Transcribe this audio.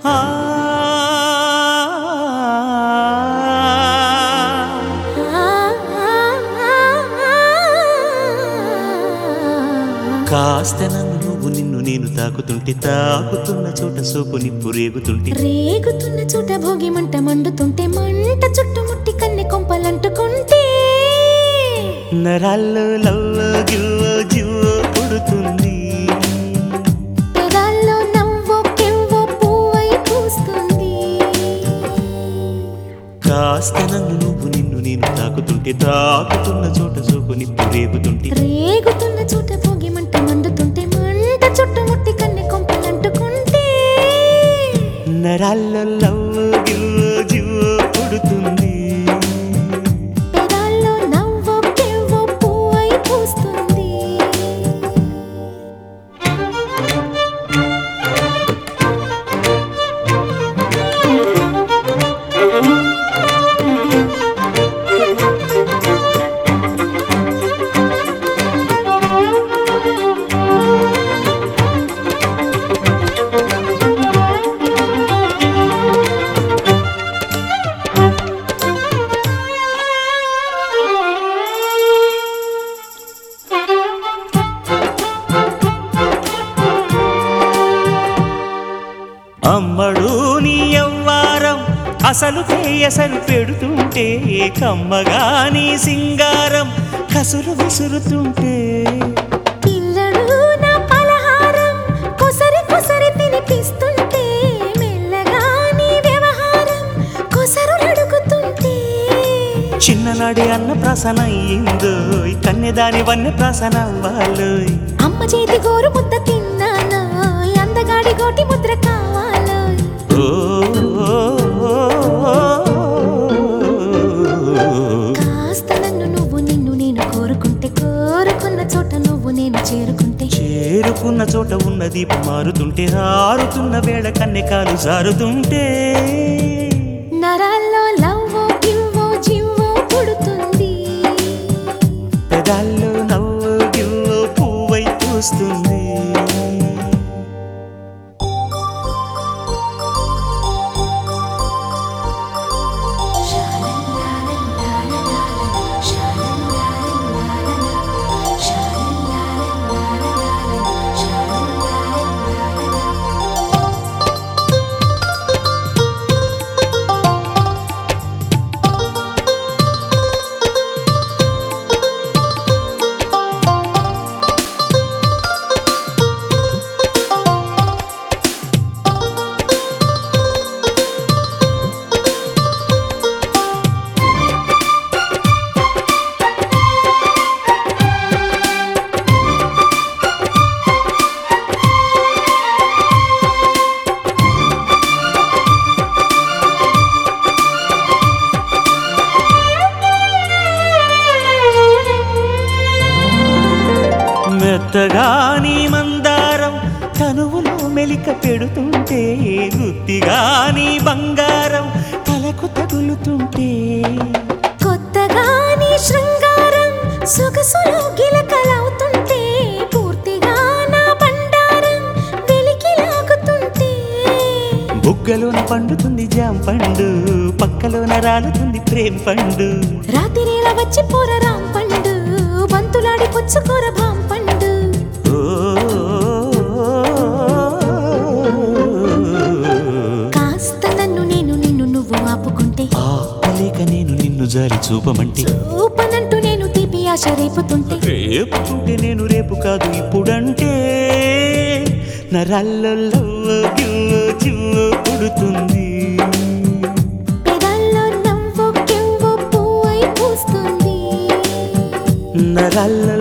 ఆ కాస్త నన్ను నువ్వు నిన్ను నేను తాకుతుంటే తాకుతున్న చోట సోపు నిప్పు రేగుతుంటే రేగుతున్న చోట భోగి మంట మండుతుంటే మంట చుట్టుముట్టి కన్నె కొంపలంటుకుంటే నరాల్లో లవ్వో గివ్వో జివ్వో పుడుతుంది పెదాల్లో నవ్వో కెవ్వో పువ్వై పూస్తుంది కాస్త నన్ను నువ్వు నిన్ను నేను తాకుతుంటే తాకుతున్న చోట సోపు నిప్పు రేగుతుంటే రేగుతున్న చోట భోగి మంట మండుతుంటే మంట చుట్టుముట్టి కన్నె కొంపలంటుకుంటే నరాల్లో లవ్వో గివ్వో జివ్వో పుడుతుంది పెదాల్లో నవ్వో కెవ్వో పువ్వై పూస్తుంది అమ్మడు నీ యవ్వారం అసలు అసలు పెడుతుంటే కమ్మగా నీ సింగారం కసురు విసురుతుంటే పిల్లడు నా పలహారం కొసరి కొసరి తినిపిస్తుంటే మెల్లగా నీ వ్యవహారం కొసరు అడుగుతుంటే చిన్ననాడి అన్న ప్రసన అయ్యిందో కన్నెదాని వన్నె ప్రసన అవ్వాలోయ్ అమ్మ చేతి గోరు ముద్ద తిన్నాను అందగాడి గోటి ముద్ర కావాలో ఓ, ఓ, ఓ, ఓ. కాస్త నన్ను నువ్వు నిన్ను నేను కోరుకుంటే కోరుకున్న చోట నువ్వు నేను చేరుకుంటే చేరుకున్న చోట ఉన్న దీపం మారుతుంటే ఆరుతున్న వేళ కన్నెకాలు జారుతుంటే నరాల్లో లవ్వో గివ్వో జివ్వో పుడుతుంది పెదాల్లో నవ్వు గివ్వు పువ్వై పూస్తుంది మెత్తగా నీ మందారం తనువులో మెలిక పెడుతుంటే గుత్తిగా నీ బంగారం తలకు తగులుతుంటే కొత్తగా నీ శృంగారం సొగసులో గిలకలవుతుంటే పూర్తిగా నా బండారం వెలికి లాగుతుంటే బుగ్గలోన పండుతుంది జాం పండు పక్కలోన రాలుతుంది ప్రేమ పండు రాత్రిలా వచ్చి పోర రాం పండు బంతులాడి పుచ్చుకోర భాం పండు ఓ, కాస్త నన్ను నేను నిన్ను నువ్వు ఆపుకుంటే ఆపలేక నేను నిన్ను జారి చూపమంటే ఊపనంటూ నేను తీపి ఆశ రేపుతుంటే రేపుతుంటే నేను రేపు కాదు ఇప్పుడంటే నరాల్లో గివ్వో జివ్వో పుడుతుంది పెదాల్లో నవ్వో కెవ్వో పువ్వై పూస్తుంది నరాల్లో